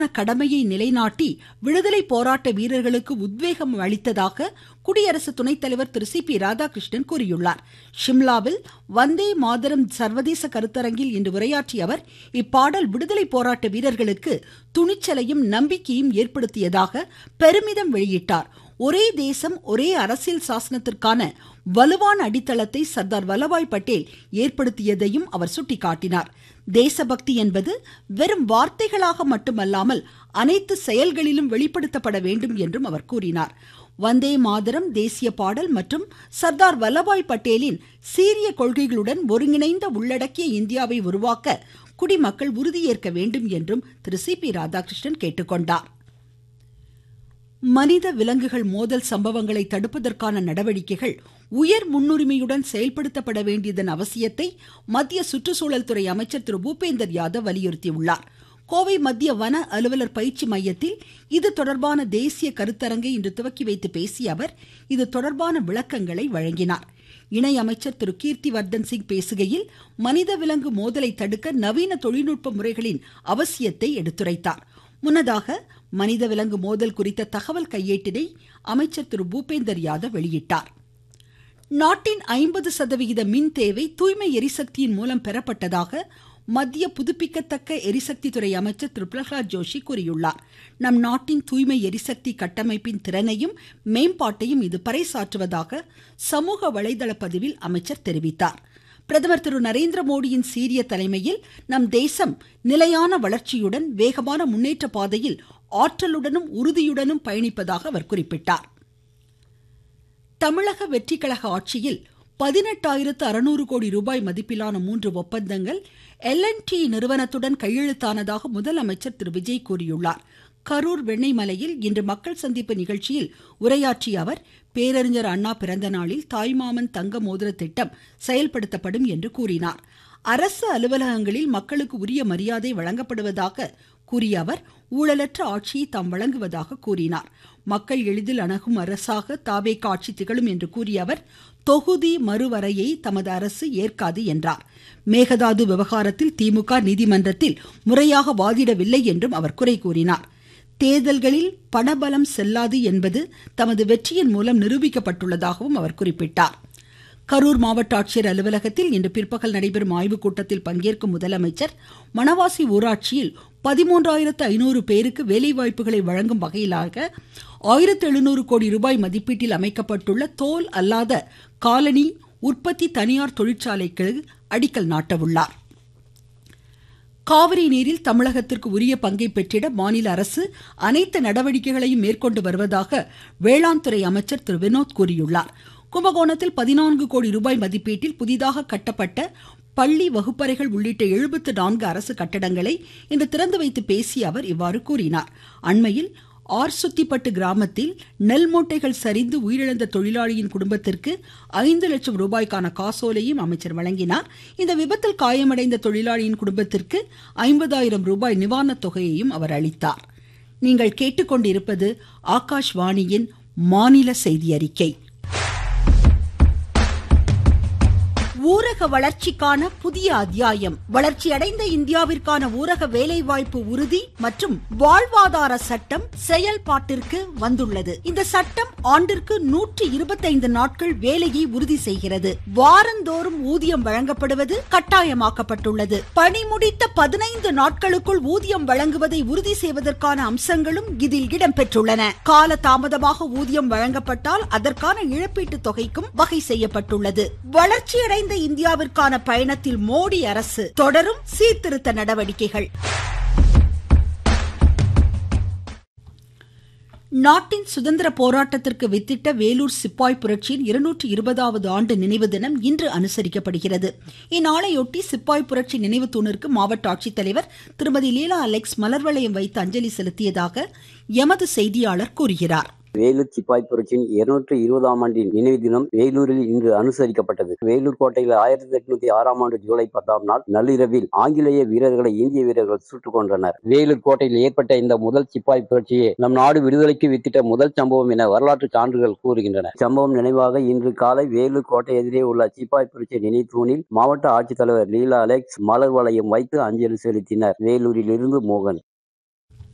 கடமையை நிலைநாட்டி விடுதலை போராட்ட வீரர்களுக்கு உத்வேகம் அளித்ததாக குடியரசு துணைத் தலைவர் திரு சி பி ராதாகிருஷ்ணன் கூறியுள்ளார் ஷிம்லாவில் வந்தே மாதரம் சர்வதேச கருத்தரங்கில் இன்று உரையாற்றிய அவர் இப்பாடல் விடுதலை போராட்ட வீரர்களுக்கு துணிச்சலையும் நம்பிக்கையும் ஏற்படுத்தியதாக பெருமிதம் வெளியிட்டார் ஒரே தேசம் ஒரே அரசியல் சாசனத்திற்கான வலுவான அடித்தளத்தை சர்தார் வல்லபாய் பட்டேல் ஏற்படுத்தியதையும் அவர் சுட்டிக்காட்டினார் தேசபக்தி என்பது வெறும் வார்த்தைகளாக மட்டுமல்லாமல் அனைத்து செயல்களிலும் வெளிப்படுத்தப்பட வேண்டும் என்றும் அவர் கூறினார் வந்தே மாதரம் தேசிய பாடல் மற்றும் சர்தார் வல்லபாய் பட்டேலின் சீரிய கொள்கைகளுடன் ஒருங்கிணைந்த உள்ளடக்கிய இந்தியாவை உருவாக்க குடிமக்கள் உறுதியேற்க வேண்டும் என்றும் திரு சி பி ராதாகிருஷ்ணன் கேட்டுக்கொண்டார் மனித விலங்குகள் மோதல் சம்பவங்களை தடுப்பதற்கான நடவடிக்கைகள் உயர் முன்னுரிமையுடன் செயல்படுத்தப்பட வேண்டியதன் அவசியத்தை மத்திய சுற்றுச்சூழல் துறை அமைச்சர் திரு பூபேந்தர் யாதவ் வலியுறுத்தியுள்ளார் கோவை மத்திய வன அலுவலர் பயிற்சி மையத்தில் இது தொடர்பான தேசிய கருத்தரங்கை இன்று துவக்கி வைத்து பேசிய அவர் இது தொடர்பான விளக்கங்களை வழங்கினார் இணை அமைச்சர் திரு கீர்த்திவர்தன் சிங் பேசுகையில் மனித விலங்கு மோதலை தடுக்க நவீன தொழில்நுட்ப முறைகளின் அவசியத்தை எடுத்துரைத்தார் முன்னதாக மனித விலங்கு மோதல் குறித்த தகவல் கையேட்டினை அமைச்சர் திரு பூபேந்தர் யாதவ் வெளியிட்டார் நாட்டின் ஐம்பது சதவிகித மின் தேவை தூய்மை எரிசக்தியின் மூலம் பெறப்பட்டதாக மத்திய புதுப்பிக்கத்தக்க எரிசக்தி துறை அமைச்சர் திரு பிரகலாத் ஜோஷி கூறியுள்ளார் நம் நாட்டின் தூய்மை எரிசக்தி கட்டமைப்பின் திறனையும் மேம்பாட்டையும் இது பறைசாற்றுவதாக சமூக வலைதள பதிவில் அமைச்சர் தெரிவித்தார் பிரதமர் திரு நரேந்திர மோடியின் சீரிய தலைமையில் நம் தேசம் நிலையான வளர்ச்சியுடன் வேகமான முன்னேற்ற பாதையில் ஆற்றலுடனும் உறுதியுடனும் பயணிப்பதாக அவர் குறிப்பிட்டார் தமிழக வெற்றிக்கழக ஆட்சியில் பதினெட்டாயிரத்து அறுநூறு கோடி ரூபாய் மதிப்பிலான மூன்று ஒப்பந்தங்கள் எல் என் டி நிறுவனத்துடன் கையெழுத்தானதாக முதலமைச்சர் திரு விஜய் கூறியுள்ளார் கரூர் வெண்ணெய்மலையில் இன்று மக்கள் சந்திப்பு நிகழ்ச்சியில் உரையாற்றிய அவர் பேரறிஞர் அண்ணா பிறந்த நாளில் தாய்மாமன் தங்க மோதிர திட்டம் செயல்படுத்தப்படும் என்று கூறினார் அரசு அலுவலகங்களில் மக்களுக்கு உரிய மரியாதை வழங்கப்படுவதாக கூறிய அவர் ஊழலற்ற ஆட்சியை தாம் வழங்குவதாக கூறினார் மக்கள் எளிதில் அணுகும் அரசாக தாவே ஆட்சி திகழும் என்று கூறிய அவர் தொகுதி மறுவரையை தமது அரசு ஏற்காது என்றார் மேகதாது விவகாரத்தில் திமுக நீதிமன்றத்தில் முறையாக வாதிடவில்லை என்றும் அவர் குறை கூறினார் தேர்தல்களில் பணபலம் செல்லாது என்பது தமது வெற்றியின் மூலம் நிரூபிக்கப்பட்டுள்ளதாகவும் அவர் குறிப்பிட்டார் கரூர் மாவட்ட ஆட்சியர் அலுவலகத்தில் இன்று பிற்பகல் நடைபெறும் ஆய்வுக் கூட்டத்தில் பங்கேற்கும் முதலமைச்சர் மணவாசி ஊராட்சியில் பதிமூன்றாயிரத்து ஐநூறு பேருக்கு வேலைவாய்ப்புகளை வழங்கும் வகையிலாக ஆயிரத்து எழுநூறு கோடி ரூபாய் மதிப்பீட்டில் அமைக்கப்பட்டுள்ள தோல் அல்லாத காலனி உற்பத்தி தனியார் தொழிற்சாலைக்கு அடிக்கல் நாட்டவுள்ளார் காவிரி நீரில் தமிழகத்திற்கு உரிய பங்கை பெற்றிட மாநில அரசு அனைத்து நடவடிக்கைகளையும் மேற்கொண்டு வருவதாக வேளாண் துறை அமைச்சர் திரு வினோத் கூறியுள்ளார் கும்பகோணத்தில் பதினான்கு கோடி ரூபாய் மதிப்பீட்டில் புதிதாக கட்டப்பட்ட பள்ளி வகுப்பறைகள் உள்ளிட்ட எழுபத்து நான்கு அரசு கட்டடங்களை இன்று திறந்து வைத்து பேசிய அவர் இவ்வாறு கூறினார் அண்மையில் ஆர்சுத்திப்பட்டு கிராமத்தில் நெல் மூட்டைகள் சரிந்து உயிரிழந்த தொழிலாளியின் குடும்பத்திற்கு ஐந்து லட்சம் ரூபாய்க்கான காசோலையும் அமைச்சர் வழங்கினார் இந்த விபத்தில் காயமடைந்த தொழிலாளியின் குடும்பத்திற்கு ஐம்பதாயிரம் ரூபாய் நிவாரணத் தொகையையும் அவர் அளித்தார் நீங்கள் கேட்டுக்கொண்டிருப்பது ஆகாஷ்வாணியின் மாநில செய்தி அறிக்கை ஊரக வளர்ச்சிக்கான புதிய அத்தியாயம் வளர்ச்சியடைந்த இந்தியாவிற்கான ஊரக வேலைவாய்ப்பு உறுதி மற்றும் வாழ்வாதார சட்டம் செயல்பாட்டிற்கு வந்துள்ளது இந்த சட்டம் ஆண்டிற்கு நூற்றி இருபத்தைந்து நாட்கள் வேலையை உறுதி செய்கிறது வாரந்தோறும் ஊதியம் வழங்கப்படுவது கட்டாயமாக்கப்பட்டுள்ளது பணி முடித்த பதினைந்து நாட்களுக்குள் ஊதியம் வழங்குவதை உறுதி செய்வதற்கான அம்சங்களும் இதில் இடம்பெற்றுள்ளன கால தாமதமாக ஊதியம் வழங்கப்பட்டால் அதற்கான இழப்பீட்டு தொகைக்கும் வகை செய்யப்பட்டுள்ளது வளர்ச்சியடைந்த வளர்ந்த இந்தியாவிற்கான பயணத்தில் மோடி அரசு தொடரும் சீர்திருத்த நடவடிக்கைகள் நாட்டின் சுதந்திர போராட்டத்திற்கு வித்திட்ட வேலூர் சிப்பாய் புரட்சியின் இருநூற்றி இருபதாவது ஆண்டு நினைவு தினம் இன்று அனுசரிக்கப்படுகிறது இந்நாளையொட்டி சிப்பாய் புரட்சி நினைவு தூணிற்கு மாவட்ட ஆட்சித்தலைவர் திருமதி லீலா அலெக்ஸ் மலர்வளையம் வைத்து அஞ்சலி செலுத்தியதாக எமது செய்தியாளர் கூறுகிறார் வேலூர் சிப்பாய் புரட்சியின் இருநூற்றி இருபதாம் ஆண்டின் நினைவு தினம் வேலூரில் இன்று அனுசரிக்கப்பட்டது வேலூர் கோட்டையில் ஆயிரத்தி எட்நூத்தி ஆறாம் ஆண்டு ஜூலை பத்தாம் நாள் நள்ளிரவில் ஆங்கிலேய வீரர்களை இந்திய வீரர்கள் சுட்டுக் கொன்றனர் வேலூர் கோட்டையில் ஏற்பட்ட இந்த முதல் சிப்பாய் புரட்சியே நம் நாடு விடுதலைக்கு வித்திட்ட முதல் சம்பவம் என வரலாற்று சான்றுகள் கூறுகின்றன சம்பவம் நினைவாக இன்று காலை வேலூர் கோட்டை எதிரே உள்ள சிப்பாய் புரட்சி நினைவு தூணில் மாவட்ட ஆட்சித்தலைவர் லீலா அலெக்ஸ் மலர் வளையம் வைத்து அஞ்சலி செலுத்தினர் வேலூரில் இருந்து மோகன்